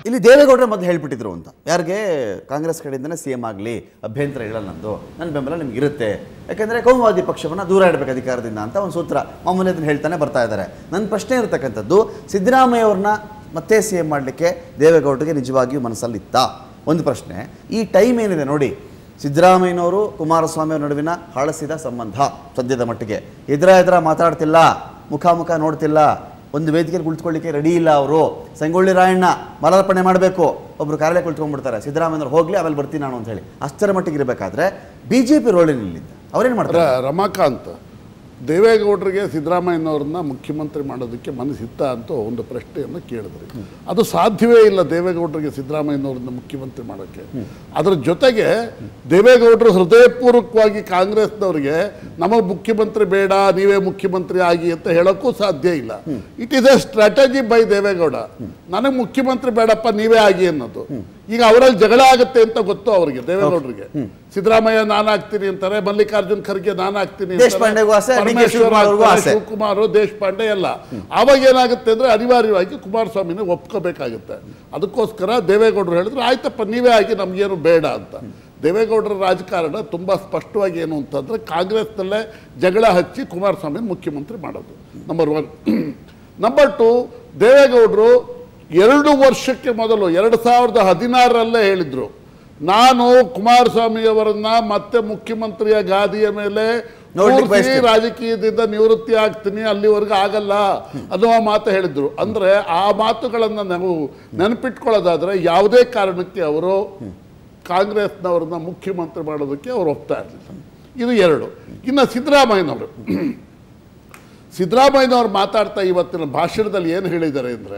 ಇಲ್ಲಿ ದೇವೇಗೌಡರ ಮೊದಲು ಹೇಳ್ಬಿಟ್ಟಿದ್ರು ಅಂತ ಯಾರಿಗೆ ಕಾಂಗ್ರೆಸ್ ಕಡೆಯಿಂದನೇ ಸಿ ಎಂ ಆಗಲಿ ಅಭ್ಯಂತರ ಇರಲ್ಲ ನಂದು ನನ್ನ ಬೆಂಬಲ ನಿಮ್ಗೆ ಇರುತ್ತೆ ಯಾಕಂದರೆ ಕೋಮುವಾದಿ ಪಕ್ಷವನ್ನು ದೂರ ಇಡಬೇಕು ಅಧಿಕಾರದಿಂದ ಅಂತ ಒಂದು ಸೂತ್ರ ಮಾಮೂಲಿ ಅದನ್ನು ಹೇಳ್ತಾನೆ ಬರ್ತಾ ಇದ್ದಾರೆ ನನ್ನ ಪ್ರಶ್ನೆ ಇರತಕ್ಕಂಥದ್ದು ಸಿದ್ದರಾಮಯ್ಯ ಅವ್ರನ್ನ ಮತ್ತೆ ಸಿ ಎಂ ಮಾಡಲಿಕ್ಕೆ ದೇವೇಗೌಡರಿಗೆ ನಿಜವಾಗಿಯೂ ಮನಸ್ಸಲ್ಲಿತ್ತಾ ಒಂದು ಪ್ರಶ್ನೆ ಈ ಟೈಮ್ ಏನಿದೆ ನೋಡಿ ಸಿದ್ದರಾಮಯ್ಯನವರು ಕುಮಾರಸ್ವಾಮಿ ಅವ್ರ ನಡುವಿನ ಹಳಸಿದ ಸಂಬಂಧ ಸದ್ಯದ ಮಟ್ಟಿಗೆ ಎದುರ ಎದುರ ಮಾತಾಡ್ತಿಲ್ಲ ಮುಖಾಮುಖ ನೋಡ್ತಿಲ್ಲ ಒಂದು ವೇದಿಕೆಯಲ್ಲಿ ಕುಳಿತುಕೊಳ್ಳಿಕ್ಕೆ ರೆಡಿ ಇಲ್ಲ ಅವರು ಸಂಗೊಳ್ಳಿ ರಾಯಣ್ಣ ಮಲಾರ್ಪಣೆ ಮಾಡಬೇಕು ಒಬ್ರು ಕಾರ್ಯಾಲಯ ಕುಳಿತುಕೊಂಡ್ಬಿಡ್ತಾರೆ ಸಿದ್ದರಾಮಯ್ಯನವ್ರು ಹೋಗ್ಲಿ ಆಮೇಲೆ ಬರ್ತೀನಿ ನಾನು ಅಂತ ಹೇಳಿ ಅಷ್ಟರ ಮಟ್ಟಿಗೆ ಇರಬೇಕಾದ್ರೆ ಬಿ ಜೆ ಪಿ ರೋಲಿನಿಲ್ಲಿದ್ದ ಅವ್ರೇನು ಮಾಡ್ತಾರೆ ರ- ರಮಾಕಾಂತ್ ದೇವೇಗೌಡರಿಗೆ ಸಿದ್ದರಾಮಯ್ಯನವ್ರನ್ನ ಮುಖ್ಯಮಂತ್ರಿ ಮಾಡೋದಕ್ಕೆ ಮನಸ್ಸಿತ್ತ ಅಂತ ಒಂದು ಪ್ರಶ್ನೆಯನ್ನು ಕೇಳಿದ್ರಿ ಅದು ಸಾಧ್ಯವೇ ಇಲ್ಲ ದೇವೇಗೌಡರಿಗೆ ಸಿದ್ದರಾಮಯ್ಯನವ್ರನ್ನ ಮುಖ್ಯಮಂತ್ರಿ ಮಾಡೋಕ್ಕೆ ಅದರ ಜೊತೆಗೆ ದೇವೇಗೌಡರು ಹೃದಯಪೂರ್ವಕವಾಗಿ ಕಾಂಗ್ರೆಸ್ನವ್ರಿಗೆ ನಮಗೆ ಮುಖ್ಯಮಂತ್ರಿ ಬೇಡ ನೀವೇ ಮುಖ್ಯಮಂತ್ರಿ ಆಗಿ ಅಂತ ಹೇಳೋಕ್ಕೂ ಸಾಧ್ಯ ಇಲ್ಲ it is a strategy by Deve Gowda ನನಗೆ ಮುಖ್ಯಮಂತ್ರಿ ಬೇಡಪ್ಪ ನೀವೇ ಆಗಿ ಅನ್ನೋದು ಈಗ ಅವರಲ್ಲಿ ಜಗಳ ಆಗುತ್ತೆ ಅಂತ ಗೊತ್ತು ಅವರಿಗೆ ದೇವೇಗೌಡರಿಗೆ ಸಿದ್ದರಾಮಯ್ಯ ನಾನು ಆಗ್ತೀನಿ ಅಂತಾರೆ ಮಲ್ಲಿಕಾರ್ಜುನ್ ಖರ್ಗೆ ನಾನು ಆಗ್ತೀನಿ ಅಂತಾರೆ. ದೇಶಪಾಂಡೆಗೂ ಆಸೆ, ಡಿ ಕೆ ಪರಮೇಶ್ವರ್ ಶಿವಕುಮಾರ್ ಅವ್ರಿಗೂ ಆಗ್ತಾರೆ, ಆಸೆ. ಶಿವಕುಮಾರ್ ದೇಶಪಾಂಡೆ ಎಲ್ಲ ಆವಾಗ ಏನಾಗುತ್ತೆ ಅಂದ್ರೆ ಅನಿವಾರ್ಯವಾಗಿ ಕುಮಾರಸ್ವಾಮಿನ ಒಪ್ಕೋಬೇಕಾಗುತ್ತೆ ಅದಕ್ಕೋಸ್ಕರ ದೇವೇಗೌಡರು ಹೇಳಿದ್ರು ಆಯ್ತಪ್ಪ ನೀವೇ ಆಗಿ ನಮ್ಗೇನು ಬೇಡ ಅಂತ ದೇವೇಗೌಡರ ರಾಜಕಾರಣ ತುಂಬಾ ಸ್ಪಷ್ಟವಾಗಿ ಏನು ಅಂತಂದ್ರೆ ಕಾಂಗ್ರೆಸ್ನಲ್ಲೇ ಜಗಳ ಹಚ್ಚಿ ಕುಮಾರಸ್ವಾಮಿ ಮುಖ್ಯಮಂತ್ರಿ ಮಾಡೋದು ನಂಬರ್ ಒನ್ ನಂಬರ್ ಟು ದೇವೇಗೌಡರು ಎರಡು ವರ್ಷಕ್ಕೆ ಮೊದಲು ಎರಡು ಸಾವಿರದ ಹದಿನಾರರಲ್ಲೇ ಹೇಳಿದ್ರು ನಾನು ಕುಮಾರಸ್ವಾಮಿ ಅವರನ್ನ ಮತ್ತೆ ಮುಖ್ಯಮಂತ್ರಿಯ ಗಾದಿಯ ಮೇಲೆ ನೋಡ್ಲಿಕ್ಕೆ ಕೂರ್ಸಿ ಬಯಸ್ತೀನಿ. ರಾಜಕೀಯದಿಂದ ನಿವೃತ್ತಿ ಆಗ್ತೀನಿ ಅಲ್ಲಿವರೆಗೂ ಆಗಲ್ಲ ಅನ್ನುವ ಮಾತು ಹೇಳಿದ್ರು ಅಂದ್ರೆ ಆ ಮಾತುಗಳನ್ನ ನಾವು ನೆನಪಿಟ್ಕೊಳ್ಳೋದಾದ್ರೆ ಯಾವುದೇ ಕಾರಣಕ್ಕೆ ಅವರು ಕಾಂಗ್ರೆಸ್ನವ್ರನ್ನ ಮುಖ್ಯಮಂತ್ರಿ ಮಾಡೋದಕ್ಕೆ ಅವರು ಒಪ್ತಾ ಇರಲಿಲ್ಲ ಇದು ಎರಡು ಇನ್ನು ಸಿದ್ದರಾಮಯ್ಯನವರು ಸಿದ್ದರಾಮಯ್ಯನವ್ರು ಮಾತಾಡ್ತಾ ಇವತ್ತಿನ ಭಾಷಣದಲ್ಲಿ ಏನು ಹೇಳಿದ್ದಾರೆ ಅಂದರೆ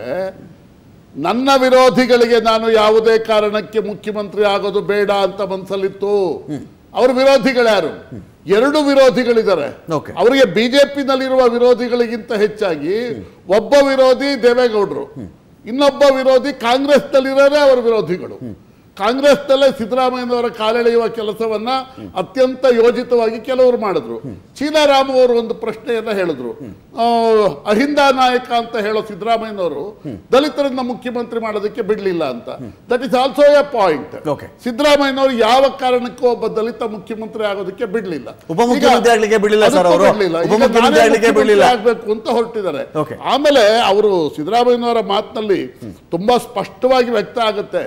ನನ್ನ ವಿರೋಧಿಗಳಿಗೆ ನಾನು ಯಾವುದೇ ಕಾರಣಕ್ಕೆ ಮುಖ್ಯಮಂತ್ರಿ ಆಗೋದು ಬೇಡ ಅಂತ ಮನಸ್ಸಲ್ಲಿತ್ತು ಅವ್ರ ವಿರೋಧಿಗಳು ಯಾರು ಎರಡು ವಿರೋಧಿಗಳಿದ್ದಾರೆ Okay. ಅವರಿಗೆ ಬಿಜೆಪಿನಲ್ಲಿರುವ ವಿರೋಧಿಗಳಿಗಿಂತ ಹೆಚ್ಚಾಗಿ ಒಬ್ಬ ವಿರೋಧಿ ದೇವೇಗೌಡರು ಇನ್ನೊಬ್ಬ ವಿರೋಧಿ ಕಾಂಗ್ರೆಸ್ನಲ್ಲಿರೋರೇ ಅವರ ವಿರೋಧಿಗಳು ಕಾಂಗ್ರೆಸ್ನಲ್ಲೇ ಸಿದ್ದರಾಮಯ್ಯನವರ ಕಾಲೆಳೆಯುವ ಕೆಲಸವನ್ನ ಅತ್ಯಂತ ಯೋಜಿತವಾಗಿ ಕೆಲವರು ಮಾಡಿದ್ರು ಚೀನಾರಾಮ್ ಅವರು ಒಂದು ಪ್ರಶ್ನೆಯನ್ನ ಹೇಳಿದ್ರು ಆ, ಅಹಿಂದ ನಾಯಕ ಅಂತ ಹೇಳೋ ಸಿದ್ದರಾಮಯ್ಯನವರು ದಲಿತರನ್ನ ಮುಖ್ಯಮಂತ್ರಿ ಮಾಡೋದಕ್ಕೆ ಬಿಡ್ಲಿಲ್ಲ ಅಂತ that is also a point Okay. ಸಿದ್ದರಾಮಯ್ಯನವರು ಯಾವ ಕಾರಣಕ್ಕೂ ಒಬ್ಬ ದಲಿತ ಮುಖ್ಯಮಂತ್ರಿ ಆಗೋದಕ್ಕೆ ಬಿಡ್ಲಿಲ್ಲ ಉಪಮುಖ್ಯಮಂತ್ರಿ ಈಗ ಆಗ್ಲಿಕ್ಕೆ ಬಿಡ್ಲಿಲ್ಲ ಸರ್ ಅದಕ್ಕೂ ಅವರು. ಬಿಡ್ಲಿಲ್ಲ. ಈಗ ಉಪಮುಖ್ಯಮಂತ್ರಿ ನಾನೇ ಆಗ್ಲಿಕ್ಕೆ ಮುಖ್ಯಮಂತ್ರಿ ಬಿಡ್ಲಿಲ್ಲ. ಆಗ್ಬೇಕು ಅಂತ ಹೊರಟಿದ್ದಾರೆ Okay. ಆಮೇಲೆ ಅವರು ಸಿದ್ದರಾಮಯ್ಯನವರ ಮಾತಿನಲ್ಲಿ ತುಂಬಾ ಸ್ಪಷ್ಟವಾಗಿ ವ್ಯಕ್ತ ಆಗುತ್ತೆ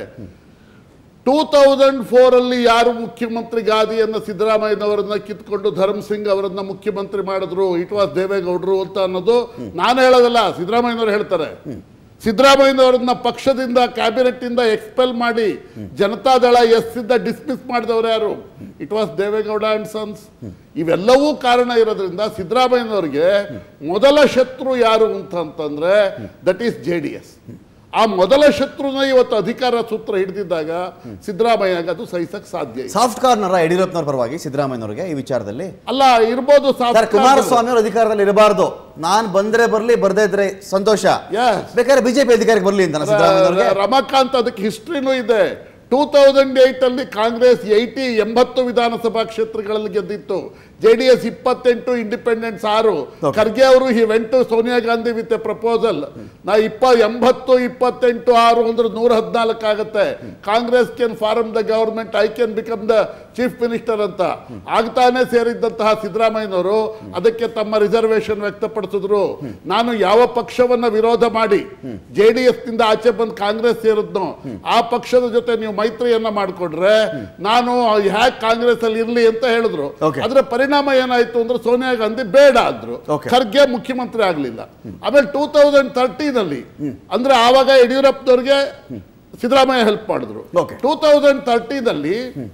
ಟೂ ತೌಸಂಡ್ ಫೋರ್ ಅಲ್ಲಿ ಯಾರು ಮುಖ್ಯಮಂತ್ರಿ ಗಾದಿಯನ್ನ ಸಿದ್ದರಾಮಯ್ಯನವರನ್ನ ಕಿತ್ಕೊಂಡು ಧರ್ಮ್ ಸಿಂಗ್ ಅವರನ್ನ ಮುಖ್ಯಮಂತ್ರಿ ಮಾಡಿದ್ರು ಇಟ್ ವಾಸ್ ದೇವೇಗೌಡರು ಅಂತ ಅನ್ನೋದು ನಾನು ಹೇಳೋದಲ್ಲ ಸಿದ್ದರಾಮಯ್ಯನವರು ಹೇಳ್ತಾರೆ ಸಿದ್ದರಾಮಯ್ಯನವರನ್ನ ಪಕ್ಷದಿಂದ ಕ್ಯಾಬಿನೆಟ್ ಇಂದ ಎಕ್ಸ್ಪೆಲ್ ಮಾಡಿ ಜನತಾದಳ ಎಸ್ ಇಂದ ಡಿಸ್ಮಿಸ್ ಮಾಡಿದವರು ಯಾರು it was Deve Gowda and sons ಇವೆಲ್ಲವೂ ಕಾರಣ ಇರೋದ್ರಿಂದ ಸಿದ್ದರಾಮಯ್ಯನವರಿಗೆ ಮೊದಲ ಶತ್ರು ಯಾರು ಅಂತಂತಂದ್ರೆ that is J D S ಆ ಮೊದಲ ಶತ್ರುನ ಇವತ್ತು ಅಧಿಕಾರ ಸೂತ್ರ ಹಿಡಿದಿದ್ದಾಗ ಸಿದ್ದರಾಮಯ್ಯಗೆ ಅದು ಸಹಿಸಕ್ ಸಾಧ್ಯ ಇಲ್ಲ ಸಾಫ್ಟ್ ಕಾರ್ನರ ಯಡಿಯೂರಪ್ಪನವ್ರ ಪರವಾಗಿ ಸಿದ್ದರಾಮಯ್ಯನವ್ರಿಗೆ ಈ ವಿಚಾರದಲ್ಲಿ ಅಲ್ಲ ಇರ್ಬೋದು ಸಾಫ್ಟ್ ಸರ್ ಕುಮಾರಸ್ವಾಮಿ ಅವರು ಅಧಿಕಾರದಲ್ಲಿ ಇರಬಾರ್ದು ನಾನ್ ಬಂದ್ರೆ ಬರ್ಲಿ ಬರ್ದೇ ಇದ್ರೆ ಸಂತೋಷ Yes. ಬೇಕಾದ್ರೆ ಬಿಜೆಪಿ ಅಧಿಕಾರಕ್ಕೆ ಬರ್ಲಿ ಅಂತ ಸಿದ್ದರಾಮಯ್ಯನವ್ರಿಗೆ ರ- ರಮಾಕಾಂತ್ ಅದಕ್ಕೆ ಹಿಸ್ಟ್ರಿನೂ ಇದೆ ಟೂ ತೌಸಂಡ್ ಏಟ್ ಅಲ್ಲಿ ಕಾಂಗ್ರೆಸ್ ಏಯ್ಟಿ ಎಂಬತ್ತು ವಿಧಾನಸಭಾ ಕ್ಷೇತ್ರಗಳಲ್ಲಿ ಗೆದ್ದಿತ್ತು ಜೆ ಡಿ ಎಸ್ ಇಪ್ಪತ್ತೆಂಟು ಇಂಡಿಪೆಂಡೆನ್ಸ್ ಆರು Okay. ಖರ್ಗೆ ಅವರು he went Sonia Gandhi with a proposal ನಾ ಇಪ್ಪ ಎಂಬತ್ತು ಇಪ್ಪತ್ತೆಂಟು ಆರು ಅಂದ್ರೆ ನೂರ ಹದಿನಾಲ್ಕು ಆಗುತ್ತೆ Congress can form the government I can become the chief minister ಅಂತ ಆಗ್ತಾನೆ ಸೇರಿದ್ದಂತಹ ಸಿದ್ದರಾಮಯ್ಯನವರು ಅದಕ್ಕೆ ತಮ್ಮ ರಿಸರ್ವೇಶನ್ ವ್ಯಕ್ತಪಡಿಸಿದ್ರು ನಾನು ಯಾವ ಪಕ್ಷವನ್ನ ವಿರೋಧ ಮಾಡಿ ಜೆ ಡಿ ಎಸ್ ನಿಂದ ಆಚೆ ಬಂದು ಕಾಂಗ್ರೆಸ್ ಸೇರಿದ್ನೋ ಆ ಪಕ್ಷದ ಜೊತೆ ನೀವು ಮೈತ್ರಿಯನ್ನ ಮಾಡಿಕೊಂಡ್ರೆ ನಾನು ಹ್ಯಾಕ್ ಕಾಂಗ್ರೆಸ್ ಅಲ್ಲಿ ಇರ್ಲಿ ಅಂತ ಹೇಳಿದ್ರು Okay. ಅದರ ಪರಿಣಾಮ ಏನಾಯ್ತು ಅಂದ್ರೆ ಸೋನಿಯಾ ಗಾಂಧಿ ಬೇಡ ಅಂದ್ರು Okay. ಖರ್ಗೆ ಮುಖ್ಯಮಂತ್ರಿ ಆಗ್ಲಿಲ್ಲ ಆಮೇಲೆ ಟೂ ತೌಸಂಡ್ ತರ್ಟೀನ್ ಅಲ್ಲಿ ಅಂದ್ರೆ ಆವಾಗ ಯಡಿಯೂರಪ್ಪನವ್ರಿಗೆ ಸಿದ್ದರಾಮಯ್ಯ ಹೆಲ್ಪ್ ಮಾಡಿದ್ರು Okay. ಟೂ ತೌಸಂಡ್ ತರ್ಟೀನ್ ಅಲ್ಲಿ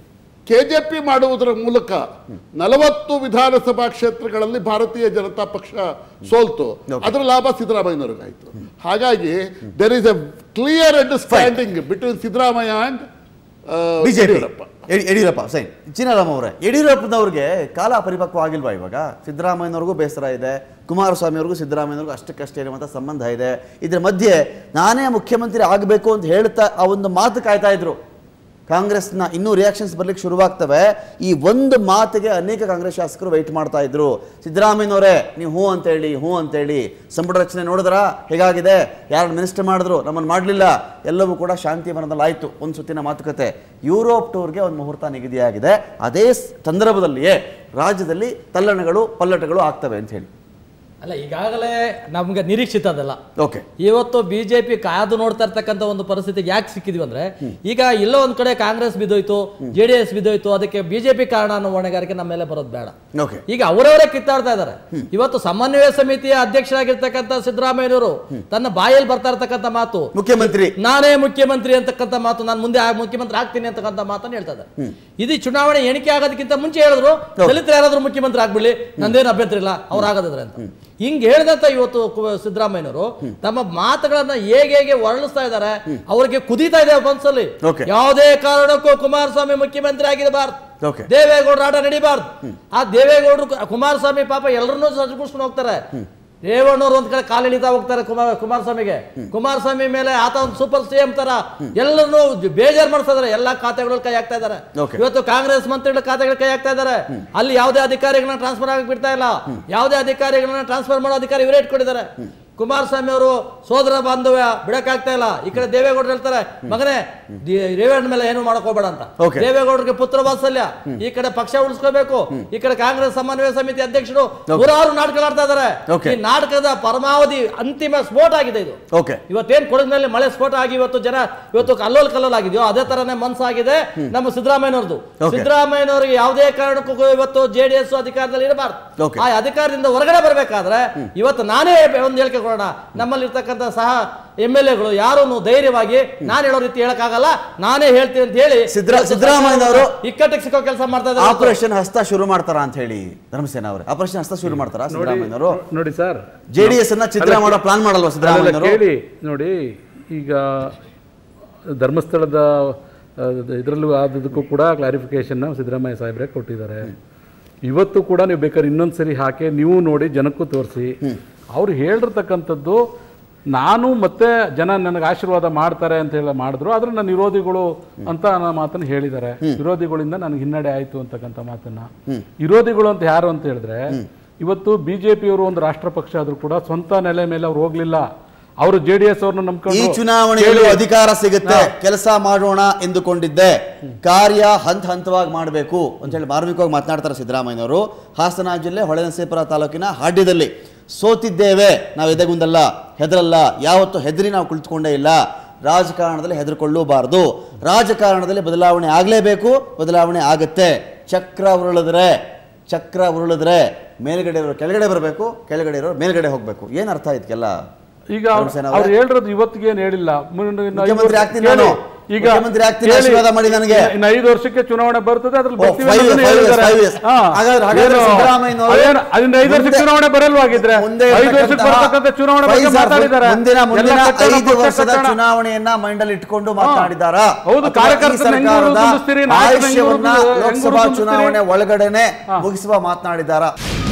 ಕೆಜೆಪಿ ಮಾಡುವುದರ ಮೂಲಕ ನಲವತ್ತು ವಿಧಾನಸಭಾ ಕ್ಷೇತ್ರಗಳಲ್ಲಿ ಭಾರತೀಯ ಜನತಾ ಪಕ್ಷ ಸೋಲ್ತು ಅದರ ಲಾಭ ಸಿದ್ದರಾಮಯ್ಯನವ್ರಿಗಾಯ್ತು ಹಾಗಾಗಿ there is a clear understanding between Siddaramaiah and BJP Yediyurappa Yediyurappa ಸೈನ್ ಚಿನ್ನಾರಾಮ್ ಅವರೇ ಯಡಿಯೂರಪ್ಪನವ್ರಿಗೆ ಕಾಲ ಪರಿಪಕ್ವ ಆಗಿಲ್ವಾ ಇವಾಗ ಸಿದ್ದರಾಮಯ್ಯನವ್ರಿಗೂ ಬೇಸರ ಇದೆ ಕುಮಾರಸ್ವಾಮಿ ಅವ್ರಿಗೂ ಸಿದ್ದರಾಮಯ್ಯನವ್ರಿಗೂ ಅಷ್ಟಕ್ಕಷ್ಟೇ ಇರುವಂಥ ಸಂಬಂಧ ಇದೆ ಇದ್ರ ಮಧ್ಯೆ ನಾನೇ ಮುಖ್ಯಮಂತ್ರಿ ಆಗಬೇಕು ಅಂತ ಹೇಳ್ತಾ ಆ ಒಂದು ಮಾತು ಕಾಯ್ತಾ ಇದ್ರು ಕಾಂಗ್ರೆಸ್ನ ಇನ್ನೂ ರಿಯಾಕ್ಷನ್ಸ್ ಬರ್ಲಿಕ್ಕೆ ಶುರುವಾಗ್ತವೆ ಈ ಒಂದು ಮಾತಿಗೆ ಅನೇಕ ಕಾಂಗ್ರೆಸ್ ಶಾಸಕರು ವೆಯ್ಟ್ ಮಾಡ್ತಾ ಇದ್ರು ಸಿದ್ದರಾಮಯ್ಯನವರೇ ನೀವು ಹ್ಞೂ ಅಂತೇಳಿ ಹ್ಞೂ ಅಂತೇಳಿ ಸಂಪುಟ ರಚನೆ ನೋಡಿದ್ರಾ ಹೇಗಾಗಿದೆ ಯಾರು ಮಿನಿಸ್ಟರ್ ಮಾಡಿದ್ರು ನಮ್ಮನ್ನು ಮಾಡಲಿಲ್ಲ ಎಲ್ಲವೂ ಕೂಡ ಶಾಂತಿ ಮನದಲ್ಲಿ ಆಯಿತು ಒಂದು ಸುತ್ತಿನ ಮಾತುಕತೆ ಯುರೋಪ್ ಟೂರ್ಗೆ ಒಂದು ಮುಹೂರ್ತ ನಿಗದಿಯಾಗಿದೆ ಅದೇ ಸ್- ಸಂದರ್ಭದಲ್ಲಿಯೇ ರಾಜ್ಯದಲ್ಲಿ ತಲ್ಲಣಗಳು ಪಲ್ಲಟಗಳು ಆಗ್ತವೆ ಅಂತ ಹೇಳಿ ಅಲ್ಲ ಈಗಾಗಲೇ ನಮ್ಗೆ ನಿರೀಕ್ಷಿತ ಅದಲ್ಲ ಓಕೆ ಇವತ್ತು ಬಿಜೆಪಿ ಕಾದು ನೋಡ್ತಾ ಇರ್ತಕ್ಕಂಥ ಒಂದು ಪರಿಸ್ಥಿತಿಗೆ ಯಾಕೆ ಸಿಕ್ಕಿದ್ವಿ ಅಂದ್ರೆ ಈಗ ಎಲ್ಲೋ ಒಂದ್ ಕಡೆ ಕಾಂಗ್ರೆಸ್ ಬಿದ್ದೋಯ್ತು ಜೆ ಡಿ ಎಸ್ ಬಿದ್ದೋಯ್ತು ಅದಕ್ಕೆ ಬಿಜೆಪಿ ಕಾರಣ ಅನ್ನೋ ಹೊಣೆಗಾರಿಕೆ ನಮ್ಮ ಮೇಲೆ ಬರೋದು ಬೇಡ ಓಕೆ ಈಗ ಅವರವರೇ ಕಿತ್ತಾಡ್ತಾ ಇದ್ದಾರೆ ಇವತ್ತು ಸಮನ್ವಯ ಸಮಿತಿಯ ಅಧ್ಯಕ್ಷರಾಗಿರ್ತಕ್ಕಂಥ ಸಿದ್ದರಾಮಯ್ಯನವರು ತನ್ನ ಬಾಯಲ್ಲಿ ಬರ್ತಾ ಇರ್ತಕ್ಕಂಥ ಮಾತು ಮುಖ್ಯಮಂತ್ರಿ ನಾನೇ ಮುಖ್ಯಮಂತ್ರಿ ಅಂತಕ್ಕಂಥ ಮಾತು ನಾನು ಮುಂದೆ ಆ- ಮುಖ್ಯಮಂತ್ರಿ ಆಗ್ತೀನಿ ಅಂತಕ್ಕಂಥ ಮಾತನ್ನು ಹೇಳ್ತಾ ಇದ್ದಾರೆ ಇದು ಚುನಾವಣೆ ಎಣಿಕೆ ಆಗೋದಕ್ಕಿಂತ ಮುಂಚೆ ಹೇಳಿದ್ರು ದಲಿತರು ಯಾರಾದ್ರೂ ಮುಖ್ಯಮಂತ್ರಿ ಆಗ್ಬಿಡ್ಲಿ ನಂದೇನು ಅಭ್ಯಂತರ ಇಲ್ಲ ಅವ್ರು ಆಗೋದಿದ್ರೆ ಅಂತ ಹಿಂಗ್ ಹೇಳ್ದಂತ ಇವತ್ತು ಕು- ಸಿದ್ದರಾಮಯ್ಯನವರು ತಮ್ಮ ಮಾತುಗಳನ್ನ ಹೇಗೆ ಹೇಗೆ ವರ್ಣಿಸ್ತಾ ಇದ್ದಾರೆ ಅವ್ರಿಗೆ ಕುದೀತಾ ಇದೆ ಮನ್ಸಲ್ಲಿ Okay. ಯಾವುದೇ ಕಾರಣಕ್ಕೂ ಕುಮಾರಸ್ವಾಮಿ ಮುಖ್ಯಮಂತ್ರಿ ಆಗಿರಬಾರ್ದು ಓಕೆ ದೇವೇಗೌಡರ ಆಟ ನಡಿಬಾರ್ದು ಆ ದೇವೇಗೌಡರು ಕುಮಾರಸ್ವಾಮಿ ಪಾಪ ಎಲ್ಲರನ್ನೂ ಸಜ್ಜುಗಿಸ್ಕೊಂಡು ಹೋಗ್ತಾರೆ ರೇವಣ್ಣವ್ರು ಒಂದ್ ಕಡೆ ಕಾಲು ಇಳಿತಾ ಹೋಗ್ತಾರೆ ಕುಮಾರ ಕುಮಾರಸ್ವಾಮಿಗೆ ಕುಮಾರಸ್ವಾಮಿ ಮೇಲೆ ಆತ ಒಂದು ಸೂಪರ್ ಸಿಎಂ ತರ ಎಲ್ಲರನ್ನೂ ಬೇಜಾರ್ ಮಾಡ್ತಾ ಇದಾರೆ ಎಲ್ಲಾ ಖಾತೆಗಳು ಕೈ ಹಾಕ್ತಾ ಇದಾರೆ Okay. ಇವತ್ತು ಕಾಂಗ್ರೆಸ್ ಮಂತ್ರಿಗಳ ಖಾತೆಗಳು ಕೈ ಹಾಕ್ತಾ ಇದಾರೆ ಅಲ್ಲಿ ಯಾವುದೇ ಅಧಿಕಾರಿಗಳನ್ನ ಟ್ರಾನ್ಸ್ಫರ್ ಆಗಕ್ ಬಿಡ್ತಾ ಇಲ್ಲ ಯಾವುದೇ ಅಧಿಕಾರಿಗಳನ್ನ ಟ್ರಾನ್ಸ್ಫರ್ ಮಾಡೋ ಅಧಿಕಾರಿ ಇವರೇ ಇಟ್ಕೊಂಡಿದ್ದಾರೆ ಕುಮಾರಸ್ವಾಮಿ ಅವರು ಸೋದರ ಬಾಂಧವ್ಯ ಬಿಡಕ್ಕಾಗ್ತಾ ಇಲ್ಲ ಈ ಕಡೆ ದೇವೇಗೌಡರು ಹೇಳ್ತಾರೆ ಮಗನೇ ದಿ- ರೇವಣ್ಣ ಮೇಲೆ ಏನು ಮಾಡಕ್ ಹೋಗ್ಬೇಡ ಅಂತ Okay. ದೇವೇಗೌಡರಿಗೆ ಪುತ್ರ ವಾತ್ಸಲ್ಯ ಈ ಕಡೆ ಪಕ್ಷ ಉಳಿಸ್ಕೋಬೇಕು ಈ ಕಡೆ ಕಾಂಗ್ರೆಸ್ ಸಮನ್ವಯ ಸಮಿತಿ ಅಧ್ಯಕ್ಷರು ನೂರಾರು ನಾಟಕಗಳಾಡ್ತಾ ಇದಾರೆ Okay. ಈ ನಾಟಕದ ಪರಮಾವಧಿ ಅಂತಿಮ ಸ್ಫೋಟ ಆಗಿದೆ ಇದು ಓಕೆ ಇವತ್ತೇನ್ ಕೊಡಗಿನಲ್ಲಿ ಮಳೆ ಸ್ಫೋಟ ಆಗಿ ಇವತ್ತು ಜನ ಇವತ್ತು ಕಲ್ಲೋಲ್ ಕಲ್ಲೋಲ್ ಆಗಿದೆಯೋ ಅದೇ ತರನೇ ಮನ್ಸಾಗಿದೆ ನಮ್ಮ ಸಿದ್ದರಾಮಯ್ಯನವ್ರದ್ದು Okay. ಸಿದ್ದರಾಮಯ್ಯನವರಿಗೆ ಯಾವುದೇ ಕಾರಣಕ್ಕೂ ಇವತ್ತು ಜೆಡಿಎಸ್ ಅಧಿಕಾರದಲ್ಲಿ ಇರಬಾರ್ದು Okay. ಆ ಅಧಿಕಾರದಿಂದ ಹೊರಗಡೆ ಬರಬೇಕಾದ್ರೆ ಇವತ್ತು ನಾನೇ ಒಂದು ಹೇಳಿಕೆ ಕೊಡೋಣ ನಮ್ಮಲ್ಲಿ ಇರ್ತಕ್ಕಂಥ ಸಹ ಎಂ ಎಲ್ ಎಗಳು ಯಾರು ಧೈರ್ಯವಾಗಿ ನಾನು ಹೇಳೋ ರೀತಿ ಹೇಳಕ್ಕಾಗಲ್ಲ ನಾನೇ ಹೇಳ್ತೀನಿ ಅಂತ ಹೇಳಿ ಸಿದ್ದರಾ- ಸಿದ್ದರಾಮಯ್ಯನವರು ಇಕ್ಕಟ್ಟಿಗೆ ಸಿಕ್ಕೋ ಕೆಲಸ ಮಾಡ್ತಾ ಇದ್ದಾರೆ ಇವತ್ತು. ಆಪರೇಷನ್ ಹಸ್ತ ಶುರು ಮಾಡ್ತಾರಾ ಅಂತ ಹೇಳಿ ಧರ್ಮಸೇನ ಅವರೇ ಆಪರೇಷನ್ ಹಸ್ತ ಶುರು ಮಾಡ್ತಾರಾ ಸಿದ್ದರಾಮಯ್ಯನವರು ನೋಡಿ ಸರ್ ಜೆಡಿಎಸ್ ಅನ್ನ ಚಿತ್ರ ಮಾಡೋ ಪ್ಲಾನ್ ಮಾಡಲ್ವಾ ಅಲ್ಲೆಲ್ಲ ಸಿದ್ದರಾಮಯ್ಯನವರು ಕೇಳಿ ನೋಡಿ ಈಗ ಧರ್ಮಸ್ಥಳದ ಇದರಲ್ಲೂ ಆದದಕ್ಕೂ ಕೂಡ ಕ್ಲಾರಿಫಿಕೇಶನ್ ಸಿದ್ದರಾಮಯ್ಯ ಸಾಹೇಬ್ರೆ ಕೊಟ್ಟಿದ್ದಾರೆ ಇವತ್ತು ಕೂಡ ನೀವು ಬೇಕಾದ್ರೆ ಇನ್ನೊಂದು ಸರಿ ಹಾಕಿ ನೀವು ನೋಡಿ ಜನಕ್ಕೂ ತೋರಿಸಿ ಅವ್ರು ಹೇಳಿರ್ತಕ್ಕಂಥದ್ದು ನಾನು ಮತ್ತೆ ಜನ ನನಗೆ ಆಶೀರ್ವಾದ ಮಾಡ್ತಾರೆ ಅಂತ ಹೇಳಿ ಮಾಡಿದ್ರು ಆದ್ರೆ ನನ್ನ ವಿರೋಧಿಗಳು ಅಂತ ನನ್ನ ಮಾತನ್ನ ಹೇಳಿದ್ದಾರೆ ವಿರೋಧಿಗಳಿಂದ ನನಗೆ ಹಿನ್ನಡೆ ಆಯ್ತು ಅಂತಕ್ಕಂಥ ಮಾತನ್ನ ವಿರೋಧಿಗಳು ಅಂತ ಯಾರು ಅಂತ ಹೇಳಿದ್ರೆ ಇವತ್ತು ಬಿಜೆಪಿಯವರು ಒಂದು ರಾಷ್ಟ್ರ ಪಕ್ಷ ಆದ್ರೂ ಕೂಡ ಸ್ವಂತ ನೆಲೆ ಮೇಲೆ ಅವ್ರು ಹೋಗ್ಲಿಲ್ಲ ಅವರು ಜೆ ಡಿ ಎಸ್ ಅವ್ರನ್ನ ಈ ನಂಬ್ಕೊಂಡು ಚುನಾವಣೆಯಲ್ಲಿ ಕೇಳಿ. ಅಧಿಕಾರ ಸಿಗುತ್ತೆ ಕೆಲಸ ಮಾಡೋಣ ಎಂದುಕೊಂಡಿದ್ದೆ ಕಾರ್ಯ ಹಂತ ಹಂತವಾಗಿ ಮಾಡಬೇಕು ಅಂತ ಹೇಳಿ ಮಾರ್ಮಿಕವಾಗಿ ಮಾತನಾಡ್ತಾರೆ ಸಿದ್ದರಾಮಯ್ಯನವರು ಹಾಸನ ಜಿಲ್ಲೆ ಹೊಳೆನರಸೀಪುರ ತಾಲೂಕಿನ ಹಾಡ್ಯದಲ್ಲಿ ಸೋತಿದ್ದೇವೆ ನಾವು ಎದೆಗುಂದಲ್ಲ ಹೆದರಲ್ಲ ಯಾವತ್ತೂ ಹೆದರಿ ನಾವು ಕುಳಿತುಕೊಂಡೇ ಇಲ್ಲ ರಾಜಕಾರಣದಲ್ಲಿ ಹೆದರ್ಕೊಳ್ಳೂಬಾರದು ರಾಜಕಾರಣದಲ್ಲಿ ಬದಲಾವಣೆ ಆಗಲೇಬೇಕು ಬದಲಾವಣೆ ಆಗುತ್ತೆ ಚಕ್ರ ಉರುಳಿದ್ರೆ ಚಕ್ರ ಉರುಳಿದ್ರೆ ಮೇಲ್ಗಡೆ ಇರೋರು ಕೆಳಗಡೆ ಬರಬೇಕು ಕೆಳಗಡೆ ಇರೋರು ಮೇಲ್ಗಡೆ ಹೋಗಬೇಕು ಏನು ಅರ್ಥ ಇದಕ್ಕೆಲ್ಲ ಈಗ ಅವ್ರು ಧರ್ಮಸೇನ ಅವರೇ? ಅವ್ರು ಹೇಳಿರೋದು ಇವತ್ತಿಗೆ ಏನು ಹೇಳಿಲ್ಲ ಮುನ್ನ- ಇನ್ನು ಐದು ಮುಖ್ಯಮಂತ್ರಿ ವರ್ಷ- ಆಗ್ತೀನಿ ಕೇಳಿ. ನಾನು. ಈಗ ಮುಖ್ಯಮಂತ್ರಿ ಆಗ್ತೀನಿ, ಕೇಳಿ. ಆಶೀರ್ವಾದ ಮಾಡಿ ನನಗೆ. ಇನ್ನು ಐದು ವರ್ಷಕ್ಕೆ ಚುನಾವಣೆ ಬರ್ತದೆ ಅದ್ರಲ್ಲಿ ಓ, ಬರ್ತೀವಿ five years, ಅನ್ನೋದನ್ನ five years, ಹೇಳಿದ್ದಾರೆ. five years. ಹಾ. ಹಾಗಾದ್ರೆ- ಹಾಗಾದ್ರೆ ಏನು? ಸಿದ್ದರಾಮಯ್ಯನವರು ಅದೇನು? ಅದರಿಂದ ಐದು ವರ್ಷಕ್ಕೆ ಮುಂದೆ- ಚುನಾವಣೆ ಬರಲ್ವಾಗಿದ್ರೆ ಮುಂದೆ ಐದು ವರ್ಷಕ್ಕೆ ಇರ್ತಕ್ಕಂತಹ ಬರ್ತಕ್ಕಂಥ ಚುನಾವಣೆ ಬಗ್ಗೆ ಫೈವ್ ಮಾತಾಡಿದ್ದಾರೆ ಮುಂದಿನ ಎಲ್ಲ ಮುಂದಿನ ಕಟ್ಟಡ, ಐದು ಪಕ್ಷ ವರ್ಷದ ಕಟ್ಟಡ. ಚುನಾವಣೆಯನ್ನ ಮೈಂಡಲ್ಲಿ ಇಟ್ಕೊಂಡು ಮಾತನಾಡಿದಾರ ಹೌದು, ಕಾರ್ಯಕರ್ತರನ್ನ ಹೆಂಗ್ ಸರ್ಕಾರದ ಗುರುತಿಸ್ತೀರಿ, ನಾಯಕರನ್ನ ಹೆಂಗ್ ಆಯುಷ್ಯವನ್ನ ಗುರುತಿಸ್ತೀರಿ? ಲೋಕಸಭಾ ಹೆಂಗ್ ಗುರುತಿಸ್ತೀರಿ? ಚುನಾವಣೆ ಒಳಗಡೆನೆ ಮುಗಿಸುವ ಮಾತನಾಡಿದಾರ